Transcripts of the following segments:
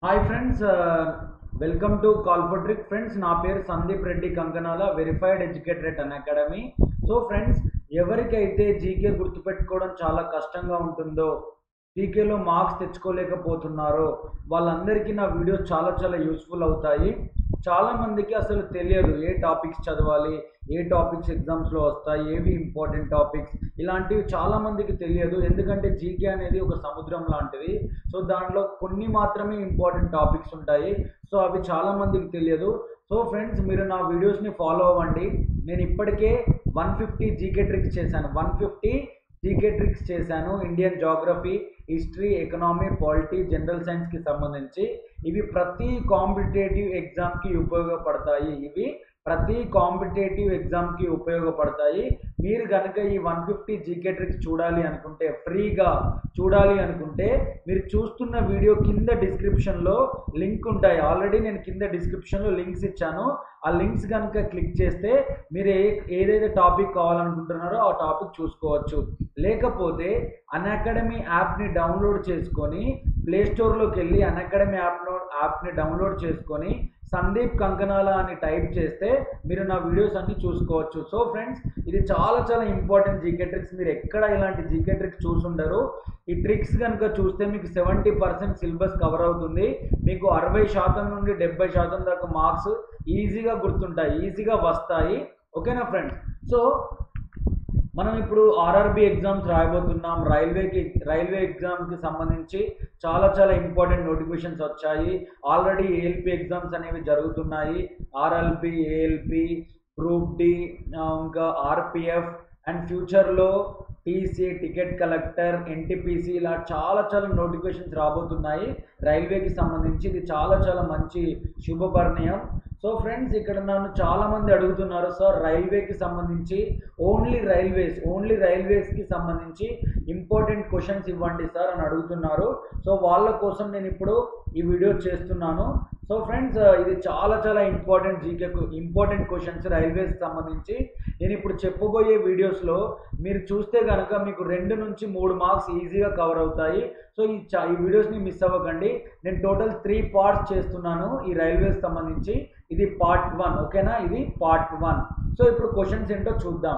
hi friends welcome to కాల్పట్రిక్ friends నా పేరు Sandeep Reddy Kankanala verified educated Unacademy so friends ఎవరికైతే జీకే గుర్తుపెట్టుకోవడం చాలా కష్టంగా ఉంటుందో జీకేలో మార్క్స్ తెచ్చుకోలేకపోతున్నారో వాళ్ళందరికీ నా వీడియోస్ చాలా చాలా యూస్ఫుల్ అవుతాయి చాలా మందికి అసలు తెలియదు ఏ టాపిక్స్ చదవాలి ఏ టాపిక్స్ ఎగ్జామ్స్లో వస్తాయి ఏవి ఇంపార్టెంట్ టాపిక్స్ ఇలాంటివి చాలా మందికి తెలియదు ఎందుకంటే జీకే అనేది ఒక సముద్రం లాంటిది సో దాంట్లో కొన్ని మాత్రమే ఇంపార్టెంట్ టాపిక్స్ ఉంటాయి సో అవి చాలా మందికి తెలియదు సో ఫ్రెండ్స్ మీరు నా వీడియోస్ని ఫాలో అవ్వండి నేను ఇప్పటికే వన్ ఫిఫ్టీ జీకే ట్రిక్స్ చేశాను వన్ ఫిఫ్టీ జీకే ట్రిక్స్ చేశాను Indian geography history economy polity general సైన్స్కి సంబంధించి ఇవి ప్రతి కాంపిటేటివ్ ఎగ్జామ్కి ఉపయోగపడతాయి ఇవి ప్రతి కాంపిటేటివ్ ఎగ్జామ్కి ఉపయోగపడతాయి మీరు కనుక ఈ వన్ ఫిఫ్టీ జీకే ట్రిక్స్ చూడాలి అనుకుంటే ఫ్రీగా చూడాలి అనుకుంటే మీరు చూస్తున్న వీడియో కింద డిస్క్రిప్షన్లో లింక్ ఉంటాయి ఆల్రెడీ నేను కింద డిస్క్రిప్షన్లో లింక్స్ ఇచ్చాను ఆ లింక్స్ కనుక క్లిక్ చేస్తే మీరు ఏ ఏదైతే టాపిక్ కావాలనుకుంటున్నారో ఆ టాపిక్ చూసుకోవచ్చు లేకపోతే అన్అకాడమీ యాప్ని డౌన్లోడ్ చేసుకొని ప్లే స్టోర్లోకి వెళ్ళి అన్అకాడమీ యాప్ యాప్ని డౌన్లోడ్ చేసుకొని సందీప్ కంకనాల అని టైప్ చేస్తే మీరు నా వీడియోస్ అన్ని చూసుకోవచ్చు సో ఫ్రెండ్స్ ఇది చాలా చాలా ఇంపార్టెంట్ జీకే ట్రిక్స్ మీరు ఎక్కడ ఇలాంటి జీకే ట్రిక్స్ చూసుండరు ఈ ట్రిక్స్ కనుక చూస్తే మీకు సెవెంటీ పర్సెంట్ సిలబస్ కవర్ అవుతుంది మీకు అరవై శాతం నుండి డెబ్బై శాతం దాకా మార్క్స్ ఈజీగా గుర్తుంటాయి ఈజీగా వస్తాయి ఓకేనా ఫ్రెండ్స్ సో మనం ఇప్పుడు ఆర్ఆర్బి ఎగ్జామ్స్ రాయబోతున్నాం రైల్వేకి రైల్వే ఎగ్జామ్కి సంబంధించి చాలా చాలా ఇంపార్టెంట్ నోటిఫికేషన్స్ వచ్చాయి ఆల్రెడీ ఏఎల్పి ఎగ్జామ్స్ అనేవి జరుగుతున్నాయి ఆర్ఎల్పి ఏఎల్పి గ్రూప్ డి ఇంకా ఆర్పిఎఫ్ అండ్ ఫ్యూచర్లో టీసీ టికెట్ కలెక్టర్ ఎన్టీపీసీ ఇలా చాలా చాలా నోటిఫికేషన్స్ రాబోతున్నాయి రైల్వేకి సంబంధించి ఇది చాలా చాలా మంచి శుభపరిణయం సో ఫ్రెండ్స్ ఇక్కడ నన్ను చాలామంది అడుగుతున్నారు సార్ రైల్వేకి సంబంధించి ఓన్లీ రైల్వేస్ ఓన్లీ రైల్వేస్కి సంబంధించి ఇంపార్టెంట్ క్వశ్చన్స్ ఇవ్వండి సార్ అని అడుగుతున్నారు సో వాళ్ళ కోసం నేను ఇప్పుడు ఈ వీడియో చేస్తున్నాను సో ఫ్రెండ్స్ ఇది చాలా చాలా ఇంపార్టెంట్ జీకే ఇంపార్టెంట్ క్వశ్చన్స్ రైల్వేస్కి సంబంధించి నేను ఇప్పుడు చెప్పబోయే వీడియోస్లో మీరు చూస్తే కనుక మీకు రెండు నుంచి మూడు మార్క్స్ ఈజీగా కవర్ అవుతాయి సో ఈ చా ఈ వీడియోస్ని మిస్ అవ్వకండి నేను టోటల్ త్రీ పార్ట్స్ చేస్తున్నాను ఈ రైల్వేస్ సంబంధించి ఇది పార్ట్ వన్ ఓకేనా ఇది పార్ట్ వన్ సో ఇప్పుడు క్వశ్చన్స్ ఏంటో చూద్దాం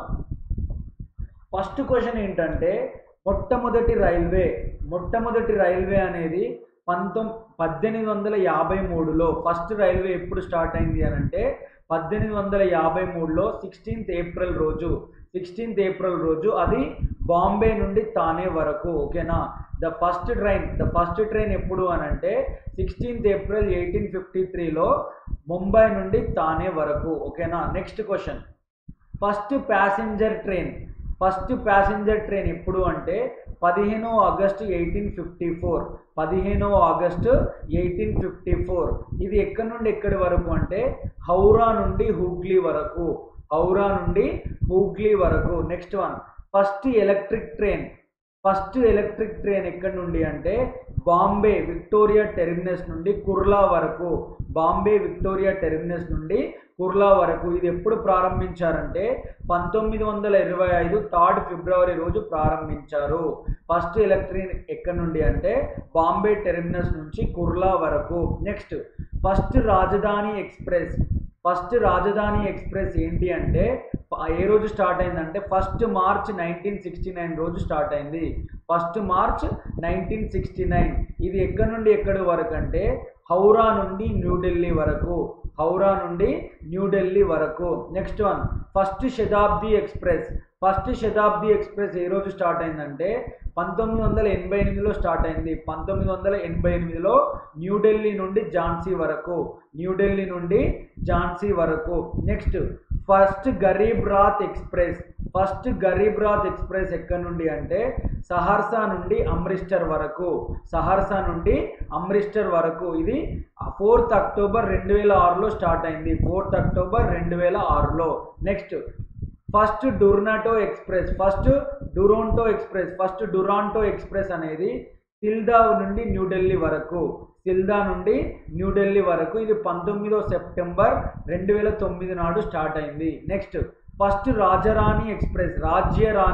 ఫస్ట్ క్వశ్చన్ ఏంటంటే మొట్టమొదటి రైల్వే మొట్టమొదటి రైల్వే అనేది పంతొమ్ పద్దెనిమిది వందల యాభై మూడులో ఫస్ట్ రైల్వే ఎప్పుడు స్టార్ట్ అయింది అని అంటే పద్దెనిమిది వందల యాభై మూడులో సిక్స్టీన్త్ ఏప్రిల్ రోజు సిక్స్టీన్త్ ఏప్రిల్ రోజు అది బాంబే నుండి తానే వరకు ఓకేనా the first train the first train ఎప్పుడు అని అంటే సిక్స్టీన్త్ ఏప్రిల్ ఎయిటీన్ ఫిఫ్టీ త్రీలో ముంబై నుండి తానే వరకు ఓకేనా next question first passenger train first passenger train ఎప్పుడు అంటే పదిహేనో ఆగస్టు ఎయిటీన్ ఫిఫ్టీ ఫోర్ పదిహేనో ఆగస్టు ఎయిటీన్ ఫిఫ్టీ ఫోర్ ఇది ఎక్కడి నుండి ఎక్కడి వరకు అంటే హౌరా నుండి హూగ్లీ వరకు హౌరా నుండి హూగ్లీ వరకు next one first electric train first electric train ఎక్కడి నుండి అంటే బాంబే విక్టోరియా టెర్మినస్ నుండి కుర్లా వరకు బాంబే విక్టోరియా టెర్మినస్ నుండి కుర్లా వరకు ఇది ఎప్పుడు ప్రారంభించారంటే పంతొమ్మిది వందల ఇరవై ఐదు థర్డ్ ఫిబ్రవరి రోజు ప్రారంభించారు ఫస్ట్ ఎలక్ట్రిక్ ఎక్కడి నుండి అంటే బాంబే టెర్మినస్ నుంచి కుర్లా వరకు next first Rajdhani express first Rajdhani express ఏంటి అంటే ఏ రోజు స్టార్ట్ అయిందంటే first March nineteen sixty nine రోజు స్టార్ట్ అయింది first March nineteen sixty nine ఇది ఎక్కడి నుండి ఎక్కడి వరకు అంటే హౌరా నుండి న్యూఢిల్లీ వరకు హౌరా నుండి న్యూఢిల్లీ వరకు next one first Shatabdi express first Shatabdi express ఏ రోజు స్టార్ట్ అయిందంటే పంతొమ్మిది వందల ఎనభై ఎనిమిదిలో స్టార్ట్ అయింది పంతొమ్మిది వందల ఎనభై ఎనిమిదిలో న్యూఢిల్లీ నుండి ఝాన్సీ వరకు న్యూఢిల్లీ నుండి ఝాన్సీ వరకు next first Garib Rath express first Garib Rath express ఎక్కడి నుండి అంటే సహర్సా నుండి అమృత్సర్ వరకు సహర్సా నుండి అమృత్సర్ వరకు ఇది ఫోర్త్ అక్టోబర్ రెండు వేల ఆరులో స్టార్ట్ అయింది ఫోర్త్ అక్టోబర్ రెండు వేల ఆరులో next first Duronto express first Duronto express first Duronto express అనేది సిల్దా నుండి న్యూఢిల్లీ వరకు సిల్దా నుండి న్యూఢిల్లీ వరకు ఇది పంతొమ్మిదో సెప్టెంబర్ రెండు వేల తొమ్మిది నాడు స్టార్ట్ అయింది next first Rajarani express Rajyarani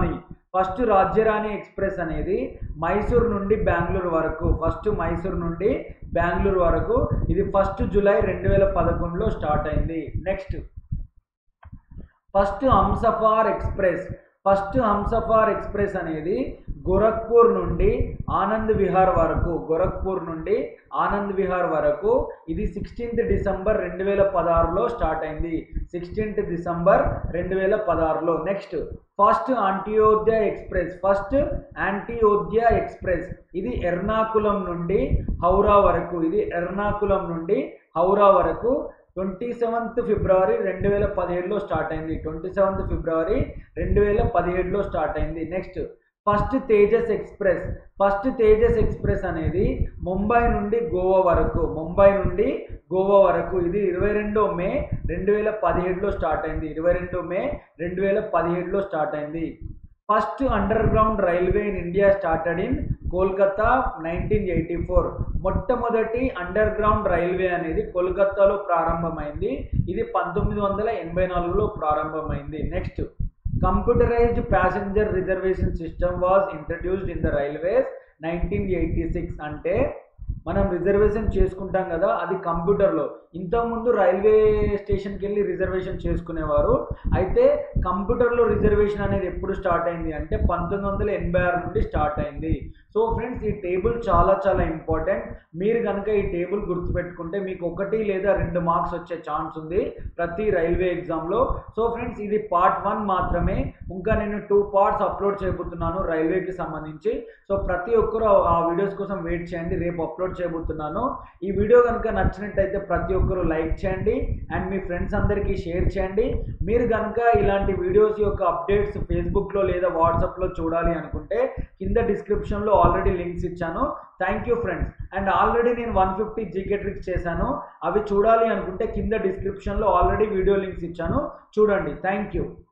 first Rajyarani express అనేది మైసూర్ నుండి బెంగళూరు వరకు ఫస్ట్ మైసూర్ నుండి బెంగళూరు వరకు ఇది ఫస్ట్ జూలై రెండు వేల పదకొండులో స్టార్ట్ అయింది next first Humsafar express first Humsafar express అనేది గోరఖ్పూర్ నుండి ఆనంద్ విహార్ వరకు గోరఖ్పూర్ నుండి ఆనంద్ విహార్ వరకు ఇది సిక్స్టీన్త్ డిసెంబర్ రెండు వేల పదహారులో స్టార్ట్ అయింది సిక్స్టీన్త్ డిసెంబర్ రెండు వేల పదహారులో next first Antyodaya express first Antyodaya express ఇది ఎర్నాకులం నుండి హౌరా వరకు ఇది ఎర్నాకులం నుండి హౌరా వరకు ట్వంటీ సెవెంత్ ఫిబ్రవరి రెండు వేల పదిహేడులో స్టార్ట్ అయింది ట్వంటీ సెవెంత్ ఫిబ్రవరి రెండు వేల పదిహేడులో స్టార్ట్ అయింది next first Tejas express first Tejas express అనేది ముంబై నుండి గోవా వరకు ముంబై నుండి గోవా వరకు ఇది ఇరవై రెండో మే రెండు వేల పదిహేడులో స్టార్ట్ అయింది ఇరవై రెండు మే రెండు వేల పదిహేడులో స్టార్ట్ అయింది first underground railway in India started in Kolkata nineteen eighty four మొట్టమొదటి అండర్ గ్రౌండ్ రైల్వే అనేది కోల్కతాలో ప్రారంభమైంది ఇది పంతొమ్మిది వందల ఎనభై నాలుగులో ప్రారంభమైంది next computerised passenger reservation system was introduced in the railways nineteen eighty six అంటే మనం రిజర్వేషన్ చేసుకుంటాం కదా అది కంప్యూటర్లో ఇంతకుముందు రైల్వే స్టేషన్కి వెళ్ళి రిజర్వేషన్ చేసుకునేవారు అయితే కంప్యూటర్లో రిజర్వేషన్ అనేది ఎప్పుడు స్టార్ట్ అయింది అంటే పంతొమ్మిది వందల ఎనభై ఆరు నుండి స్టార్ట్ అయింది సో ఫ్రెండ్స్ ఈ టేబుల్ చాలా చాలా ఇంపార్టెంట్ మీరు కనుక ఈ టేబుల్ గుర్తుపెట్టుకుంటే మీకు ఒకటి లేదా రెండు మార్క్స్ వచ్చే ఛాన్స్ ఉంది ప్రతి రైల్వే ఎగ్జామ్లో సో ఫ్రెండ్స్ ఇది పార్ట్ వన్ మాత్రమే ఇంకా నేను టూ పార్ట్స్ అప్లోడ్ చేయబోతున్నాను రైల్వేకి సంబంధించి సో ప్రతి ఒక్కరు ఆ వీడియోస్ కోసం వెయిట్ చేయండి రేపు అప్లోడ్ చేయబోతున్నాను ఈ వీడియో కనుక నచ్చినట్టయితే ప్రతి ఒక్కరు లైక్ చేయండి అండ్ మీ ఫ్రెండ్స్ అందరికీ షేర్ చేయండి మీరు కనుక ఇలాంటి వీడియోస్ యొక్క అప్డేట్స్ ఫేస్బుక్లో లేదా వాట్సాప్లో చూడాలి అనుకుంటే కింద డిస్క్రిప్షన్లో ఆల్రెడీ లింక్స్ ఇచ్చాను thank you friends and already నేను వన్ ఫిఫ్టీ జీకే ట్రిక్స్ చేశాను అవి చూడాలి అనుకుంటే కింద డిస్క్రిప్షన్లో ఆల్రెడీ వీడియో లింక్స్ ఇచ్చాను చూడండి థ్యాంక్ యూ